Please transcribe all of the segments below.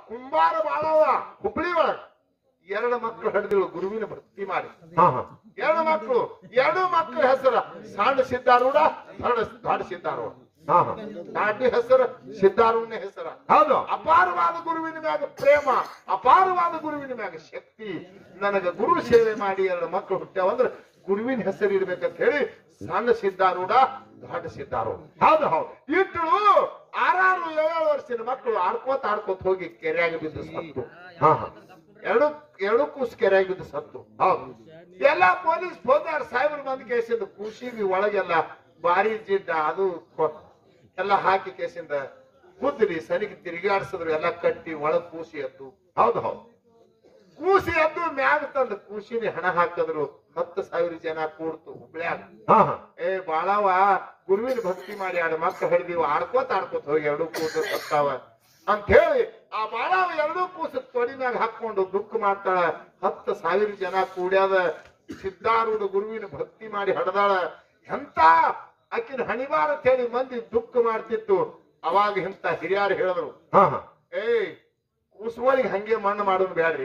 ಕುಂಬಾರ ಬಾಳವ ಹುಬ್ಳಿ ಒಳಗ ಎರಡು ಮಕ್ಕಳು ಹಿಡಿದಿಳು ಗುರುವಿನ ಭಕ್ತಿ ಮಾಡಿ ಹಾ ಹಾ ಎರಡು ಮಕ್ಕಳು ಎರಡು ಮಕ್ಕಳ ಹೆಸರ ಸಣ್ಣ ಸಿದ್ಧಾರೂಢ ಸಣ್ಣ ದೊಡ್ಡ ಸಿದ್ಧಾರೂಢ ಹಾ ಹಾ ದಾಟಿ ಹೆಸರು ಸಿದ್ಧಾರೂಢನ ಹೆಸರ ಹೌದು ಅಪಾರವಾದ ಗುರುವಿನ ಮ್ಯಾಗ ಪ್ರೇಮ ಅಪಾರವಾದ ಗುರುವಿನ ಮ್ಯಾಗ ಶಕ್ತಿ ನನಗ ಗುರು ಸೇವೆ ಮಾಡಿ ಎರಡು ಮಕ್ಕಳು ಹುಟ್ಟ್ಯಾವಂದ್ರ ಗುರುವಿನ ಹೆಸರು ಇಡ್ಬೇಕಂತ ಹೇಳಿ ಸಣ್ಣ ಸಿದ್ಧಾರೂಢ ದೊಡ್ಡ ಸಿದ್ಧಾರೂಢ ಹೌದು ಹೌದು ಇಟ್ಟಳು ಆರಾರು ಏಳು ವರ್ಷದ ಮಕ್ಕಳು ಆಡ್ಕೋತ ಆಡ್ಕೋತ ಹೋಗಿ ಕೆರೆಯಾಗ ಬಿದ್ದು ಸತ್ತು ಹಾ ಹಾ ಎರಡು ಎರಡು ಕೂಸು ಕೆರೆಯಾಗ ಬಿದ್ದು ಸತ್ತು ಹೌದು ಎಲ್ಲ ಪೊಲೀಸ್ ಹೋದಾರ ಸಾಹೇಬ್ರು ಬಂದ ಕೇಸಿಂದ ಕೂಸಿಗೆ ಒಳಗೆಲ್ಲ ಬಾರಿ ಜಿಡ್ಡ ಅದು ಕೊ- ಎಲ್ಲ ಹಾಕಿ ಕೇಸಿಂದ ಕುದ್ರಿ ಸನಿಗೆ ತಿರುಗಾಡ್ಸಿದ್ರು ಎಲ್ಲ ಕಟ್ಟಿ ಒಳಗ್ ಕೂಸಿ ಎದ್ದು ಹೌದು ಹೌದು ಕೂಸಿ ಎದ್ದು ಮ್ಯಾಗ ತಂದು ಕೂಸಿನ ಹಣ ಹಾಕಿದ್ರು ಹತ್ತು ಸಾವಿರ ಜನ ಕೂಡ್ತು ಹುಬ್ಳ್ಯಾಗ ಹಾ ಹಾ ಏ ಬಾಳವ ಗುರುವಿನ ಭಕ್ತಿ ಮಾಡಿ ಎರಡು ಮಕ್ಕಳು ಹಿಡಿದಿವ ಆಡ್ಕೋತ ಆಡ್ಕೋತ ಹೋಗಿ ಎರಡು ಕೂಸು ಸತ್ತಾವ ಅಂತ ಹೇಳಿ ಆ ಬಾಳವ ಎರಡೂ ಕೂಸು ತೊಡಿನಾಗ ಹಾಕೊಂಡು ದುಃಖ ಮಾಡ್ತಾಳ ಹತ್ತು ಸಾವಿರ ಜನ ಕೂಡ್ಯಾದ ಸಿದ್ಧಾರೂಢ ಗುರುವಿನ ಭಕ್ತಿ ಮಾಡಿ ಹಡದಾಳ ಎಂತ ಆಕಿನ ಹಣಿಬಾರ ಅಂತ ಹೇಳಿ ಮಂದಿ ದುಃಖ ಮಾಡ್ತಿತ್ತು ಅವಾಗ ಇಂತ ಹಿರಿಯರು ಹೇಳಿದ್ರು ಹಾ ಹಾ ಏಯ್ ಕೂಸುಗಳಿಗೆ ಹಂಗೆ ಮಣ್ಣು ಮಾಡೋದು ಬ್ಯಾಡ್ರಿ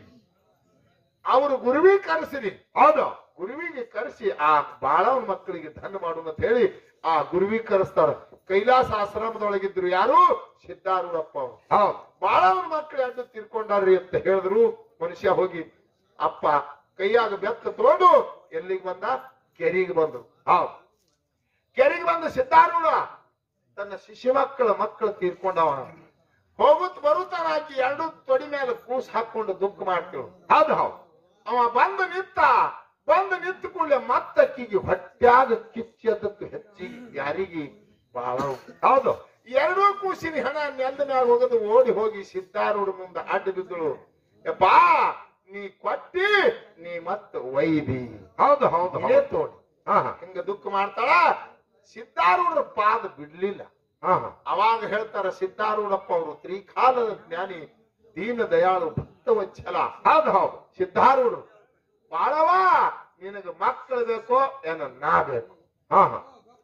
ಅವರು ಗುರುವಿ ಕರೆಸಿರಿ ಹೌದು ಗುರುವಿಗೆ ಕರೆಸಿ ಆ ಬಾಳವನ ಮಕ್ಕಳಿಗೆ ಧನ್ಯ ಮಾಡೋಣ ಅಂತ ಹೇಳಿ ಆ ಗುರುವಿ ಕರೆಸ್ತಾರ ಕೈಲಾಸ ಆಶ್ರಮದೊಳಗಿದ್ರು ಯಾರು ಸಿದ್ಧಾರೂಢಪ್ಪ ಅವ್ರು ಹೌದು ಬಾಳವನ ಮಕ್ಕಳು ಎರಡು ತೀರ್ಕೊಂಡಾರ್ರಿ ಅಂತ ಹೇಳಿದ್ರು ಮನುಷ್ಯ ಹೋಗಿ ಅಪ್ಪ ಕೈಯಾಗ ಬೆತ್ತ ತಗೊಂಡು ಎಲ್ಲಿಗೆ ಬಂದ ಕೆರಿಗೆ ಬಂದ್ರು ಹೌದು ಕೆರೆಗೆ ಬಂದ ಸಿದ್ಧಾರೂಢ ತನ್ನ ಶಿಷ್ಯ ಮಕ್ಕಳ ಮಕ್ಕಳು ತೀರ್ಕೊಂಡವ ಹೋಗುತ್ತ ಬರುತ್ತಾನ ಆಕಿ ಎರಡು ತೊಡಿ ಮೇಲೆ ಕೂಸ್ ಹಾಕೊಂಡು ದುಃಖ ಮಾಡ್ತೀವಿ ಹೌದು ಹೌದು ಅವ ಬಂದು ನಿಂತ ಬಂದು ನಿಂತ ಕೂಡಲೇ ಮತ್ತಕ್ಕಿಗೆ ಹೊಟ್ಯಾಗ ಕಿಚ್ಚದಕ್ಕೆ ಹೆಚ್ಚಿಗೆ ಯಾರಿಗೆ ಬಾಳ ಹೌದು ಎರಡೂ ಕೂಸಿನ ಹಣ ನೆಲದ ಮ್ಯಾಗ ಹೋಗದು ಓಡಿ ಹೋಗಿ ಸಿದ್ಧಾರೂಢ ಮುಂದೆ ಅಡ್ಡ ಬಿದ್ದಳು ಯಪ್ಪಾ ನೀ ಕೊಟ್ಟಿ ನೀ ಮತ್ತ ಒಯ್ದಿ ಹೌದು ಹೌದು ಇದೇ ಹೌದು ತೋಡಿ ಹಾ ಹಾ ಹಿಂಗ ದುಃಖ ಮಾಡ್ತಾಳ ಸಿದ್ಧಾರೂಢರ ಪಾದ ಬಿಡ್ಲಿಲ್ಲ ಹಾ ಹಾ ಅವಾಗ ಹೇಳ್ತಾರ ಸಿದ್ಧಾರೂಢಪ್ಪ ಅವರು ತ್ರಿಕಾಲದ ಜ್ಞಾನಿ ದೀನ ದಯಾಳು ಭಕ್ತವಚ್ಚಲ ಹೌದು ಹೌದು ಸಿದ್ಧಾರೂಢರು ಬಾಳವ ನಿನಗ ಮಕ್ಕಳು ಬೇಕೋ ಏನ ನಾ ಬೇಕು ಹಾ ಹಾ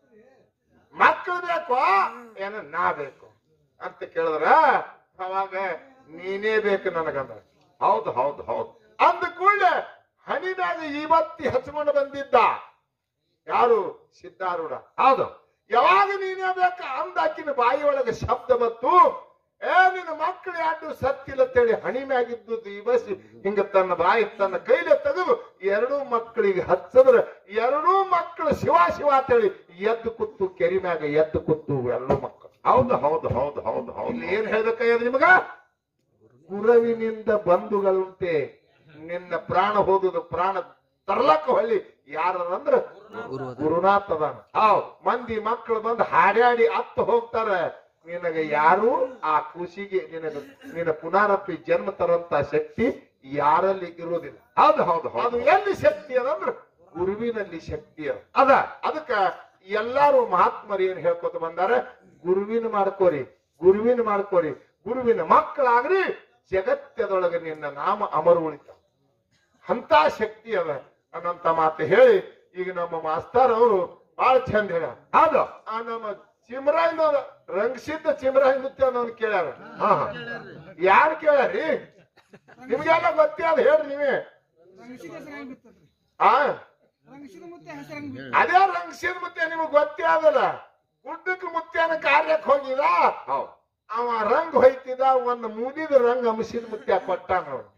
ಮಕ್ಕಳು ಬೇಕೋ ಏನ ನಾ ಬೇಕು ಅಂತ ಕೇಳಿದ್ರ ಅವಾಗ ನೀನೇ ಬೇಕು ನನಗಂದ ಹೌದು ಹೌದು ಹೌದು ಅಂದ ಕೂಡಲೇ ಹಣಿದಾಗ ಇವತ್ತಿ ಹಚ್ಕೊಂಡು ಬಂದಿದ್ದ ಯಾರು ಸಿದ್ಧಾರೂಢ ಹೌದು ಯಾವಾಗ ನೀನೇ ಬೇಕ ಅಂದಾಕಿನ ಬಾಯಿ ಒಳಗೆ ಶಬ್ದ ಬತ್ತು ಏ ನಿನ್ನ ಮಕ್ಕಳು ಯಾರು ಸತ್ತಿಲ್ಲ ಅಂತೇಳಿ ಹಣಿ ಮ್ಯಾಗಿದ್ದು ಇವಸಿ ಹಿಂಗ ತನ್ನ ಬಾಯಿ ತನ್ನ ಕೈಲೆ ತೆಗೆದು ಎರಡೂ ಮಕ್ಕಳಿಗೆ ಹಚ್ಚದ್ರ ಎರಡೂ ಮಕ್ಕಳು ಶಿವ ಶಿವ ಅಂತೇಳಿ ಎದ್ದು ಕೂತು ಕೆರಿ ಮ್ಯಾಗ ಎದ್ದು ಕೂತು ಎರಡೂ ಮಕ್ಕಳು ಹೌದು ಹೌದು ಹೌದು ಹೌದು ಹೌದು ಇಲ್ಲಿ ಏನ್ ಹೇಳ್ಬೇಕಾಗ್ಯದ ನಿಮಗ ಗುರವಿನಿಂದ ಬಂಧುಗಳುಂಟೆ ನಿನ್ನ ಪ್ರಾಣ ಹೋದುದು ಪ್ರಾಣ ತರ್ಲಕ್ಕ ಹೊಳ್ಳಿ ಯಾರಂದ್ರ ಗುರುನಾಥ್ ಅದಾನ ಹೌದ್ ಮಂದಿ ಮಕ್ಕಳು ಬಂದು ಹಾಡ್ಯಾಡಿ ಅತ್ತ ಹೋಗ್ತಾರ ನಿನಗ ಯಾರು ಆ ಖುಷಿಗೆ ನಿನಗ ನಿನ್ನ ಪುನರಪ್ಪಿ ಜನ್ಮ ತರಂತ ಶಕ್ತಿ ಯಾರಲ್ಲಿ ಇರೋದಿಲ್ಲ ಹೌದು ಹೌದು ಅದು ಹೌದು ಎಲ್ಲಿ ಶಕ್ತಿ ಅದಂದ್ರ ಗುರುವಿನಲ್ಲಿ ಶಕ್ತಿ ಅದ ಅದ ಅದಕ್ಕ ಎಲ್ಲಾರು ಮಹಾತ್ಮರು ಏನ್ ಹೇಳ್ಕೊತ ಬಂದಾರ ಗುರುವಿನ ಮಾಡ್ಕೋರಿ ಗುರುವಿನ ಮಾಡ್ಕೋರಿ ಗುರುವಿನ ಮಕ್ಕಳಾಗ್ರಿ ಜಗತ್ತದೊಳಗೆ ನಿನ್ನ ನಾಮ ಅಮರು ಉಳಿತ ಅಂತ ಶಕ್ತಿ ಅದ ಅನ್ನಂತ ಮಾತು ಹೇಳಿ ಈಗ ನಮ್ಮ ಮಾಸ್ತರ್ ಅವರು ಬಹಳ ಚಂದ ಹೇಳ ಹೌದು ಆ ನಮ್ಮ ಚಿಮ್ರಾಯಿನ ರಂಗಸಿದ್ದ ಚಿಮ್ರಾಯಿ ನೃತ್ಯ ಅನ್ನೋನ್ ಕೇಳ್ಯಾರ ಹಾ ಹಾ ಯಾರು ಕೇಳ್ಯಾರಿ ನಿಮ್ಗೆಲ್ಲ ಗೊತ್ತೇ ಅದ ಹೇಳ್ರಿ ನೀವೇ ರಂಗಸಿದ ಹೆಸರಾಗಿ ಬಿತ್ತದ್ರಿ ಆ ರಂಗಸಿದ ಮುತ್ತೆ ಹೆಸರಾಗಿ ಬಿತ್ತ ಅದೇ ರಂಗಸಿದ ಮುತ್ಯ ನಿಮಗ್ ಗೊತ್ತೇ ಅದಲ್ಲ ಗುಡ್ಡಕ್ಕೆ ಮುತ್ಯನ ಕಾರ್ಯಕ್ಕೆ ಹೋಗಿದ ಹೌದು ಅವ ರಂಗ್ ಹೊಯ್ತಿದ ಒಂದ್ ಮುದಿದ ರಂಗ್ ಅಂಶಿದ ಮುತ್ಯ ಕೊಟ್ಟಾನ ಅವ್ನು.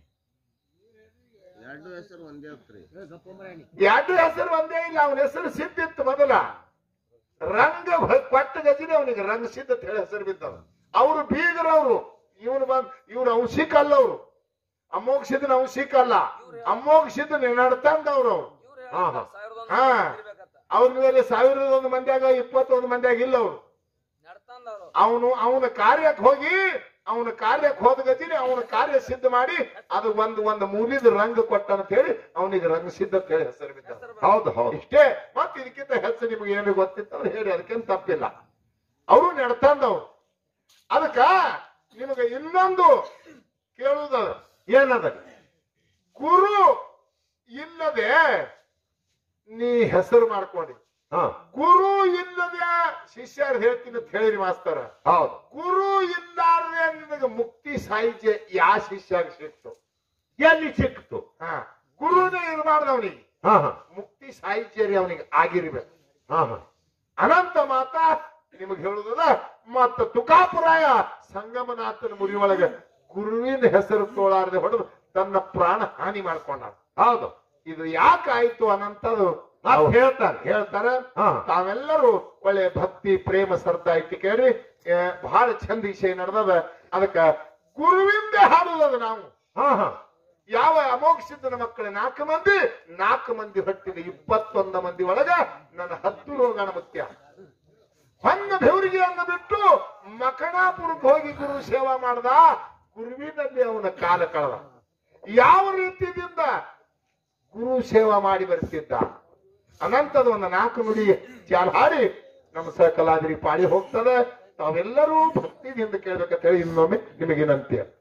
ಎರಡು ಹೆಸರು ಒಂದೇ ಹೊತ್ರಿ ಎರಡು ಹೆಸರು ಒಂದೇ ಇಲ್ಲ ಅವನ ಹೆಸರು ಸಿದ್ಧಿತ್ತು ಮೊದಲ ರಂಗ ಹೊ- ಕೊಟ್ಟ ಗಜಿನ ಅವನಿಗೆ ರಂಗ ಸಿದ್ಧ ಅಂತ ಹೇಳಿ ಹೆಸರು ಬಿದ್ದವ ಅವರು ಬೀಗರವ್ರು ಇವನು ಬಂದ್ ಇವ್ರು ಅಂಶಿಕ ಅಲ್ಲ ಅವರು ಅಮೋಘ ಸಿದ್ಧನ ಅಂಶಿಕ ಅಲ್ಲ ಅಮೋಘ ಸಿದ್ಧ ನಡ್ತಂದವ್ರು ಅವ್ರು ಹಾ ಹಾ ಹಾ ಅವ್ರ ಮೇಲೆ ಸಾವಿರದ ಒಂದು ಮಂದಿಯಾಗ ಇಪ್ಪತ್ತೊಂದು ಮಂದಿಯಾಗ ಇಲ್ಲ ಅವ್ರು ಅವನು ಅವನ ಕಾರ್ಯಕ್ಕೆ ಹೋಗಿ ಅವನ ಕಾರ್ಯಕ್ಕೆ ಹೋದ ಗತಿನಿ ಅವನ ಕಾರ್ಯ ಸಿದ್ಧ ಮಾಡಿ ಅದು ಒಂದು ಒಂದು ಮೂಲಿದ ರಂಗ ಕೊಟ್ಟ ಅಂತ ಹೇಳಿ ಅವನಿಗೆ ರಂಗ ಸಿದ್ಧ ಅಂತ ಹೇಳಿ ಹೆಸರು ಬಿದ್ದ ಹೌದು ಹೌದು ಇಷ್ಟೇ ಮತ್ತೆ ಇದಕ್ಕಿಂತ ಹೆಚ್ಚು ನಿಮ್ಗೆ ಏನು ಗೊತ್ತಿತ್ತು ಅವ್ರು ಹೇಳಿ ಅದಕ್ಕೇನು ತಪ್ಪಿಲ್ಲ ಅವರು ನಡ್ತಂದವ್ರು ಅದಕ್ಕ ನಿಮಗೆ ಇನ್ನೊಂದು ಕೇಳುವುದ ಏನದ ಗುರು ಇಲ್ಲದೆ ನೀ ಹೆಸರು ಮಾಡ್ಕೊಂಡಿ ಹಾ ಗುರು ಇಲ್ಲದೆ ಶಿಷ್ಯರು ಹೇಳ್ತೀನಿ ಅಂತ ಹೇಳಿರಿ ಮಾಸ್ತರ ಹೌದು ಗುರು ಇಲ್ಲಾರ್ದೆ ನಿನಗೆ ಮುಕ್ತಿ ಮುಕ್ತಿ ಸಾಹಿತ್ಯ ಯಾ ಶಿಷ್ಯಾಗ ಸಿಕ್ತು ಎಲ್ಲಿ ಸಿಕ್ತು ಹಾ ಗುರುನೇ ಇರಬಾರ್ದು ಅವನಿಗೆ ಹಾ ಹಾ ಮುಕ್ತಿ ಸಾಹಿತ್ಯರಿ ಅವನಿಗೆ ಆಗಿರ್ಬೇಕು ಹಾ ಹಾ ಅನಂತ ಮಾತ ನಿಮಗೆ ಹೇಳುದದ ಮತ್ತ ತುಕಾಪುರಾಯ ಸಂಗಮನಾಥನ ಮುರಿ ಒಳಗೆ ಗುರುವಿನ ಹೆಸರು ತೋಳಾರದೆ ಹೊಡೆದು ತನ್ನ ಪ್ರಾಣ ಹಾನಿ ಮಾಡ್ಕೊಂಡ ಹೌದು ಇದು ಯಾಕಾಯ್ತು ಅನಂತದು ಮತ್ ಹೇಳ್ತಾರೆ ಹೇಳ್ತಾರೆ ಹಾ. ತಾವೆಲ್ಲರೂ ಒಳ್ಳೆ ಭಕ್ತಿ ಪ್ರೇಮ ಶ್ರದ್ಧಾ ಇಟ್ಟು ಕೇಳಿ ಆ, ಬಹಳ ಚಂದ ವಿಷಯ ನಡೆದದ ಅದಕ್ಕ ಗುರುವಿಂದ ಹಾಡುದದ ನಾವು ಹಾ ಹಾ ಯಾವ ಅಮೋಕ್ಷಿದ್ದನ ಮಕ್ಕಳ ನಾಲ್ಕು ಮಂದಿ ನಾಲ್ಕು ಮಂದಿ ಹೊಟ್ಟಿದ ಇಪ್ಪತ್ತೊಂದ ಮಂದಿ ಒಳಗ ನನ್ನ ಹತ್ತು ರೋಗಣ ಮುತ್ಯ ಹೊನ್ನ ಬೆವರಿಗೆ ಅಂದ ಬಿಟ್ಟು ಮಕಣಾಪುರಕ್ಕೆ ಹೋಗಿ ಗುರು ಸೇವಾ ಮಾಡ್ದ ಗುರುವಿನಲ್ಲಿ ಅವನ ಕಾಲ ಕಳೆದ ಯಾವ ರೀತಿಯಿಂದ ಗುರು ಸೇವಾ ಮಾಡಿ ಬರ್ತಿದ್ದ ಅನಂತದ ಒಂದು ನಾಲ್ಕು ನುಡಿ ಚಾಲ್ ಹಾಡಿ ನಮ್ಮ ಸಕಲಾದ್ರಿ ಪಾಡಿ ಹೋಗ್ತದೆ ತಾವೆಲ್ಲರೂ ಭಕ್ತಿದಿಂದ ಕೇಳ್ಬೇಕಂತ ಹೇಳಿ ಇನ್ನೊಮ್ಮೆ ನಿಮಗೆ ವಿನಂತಿ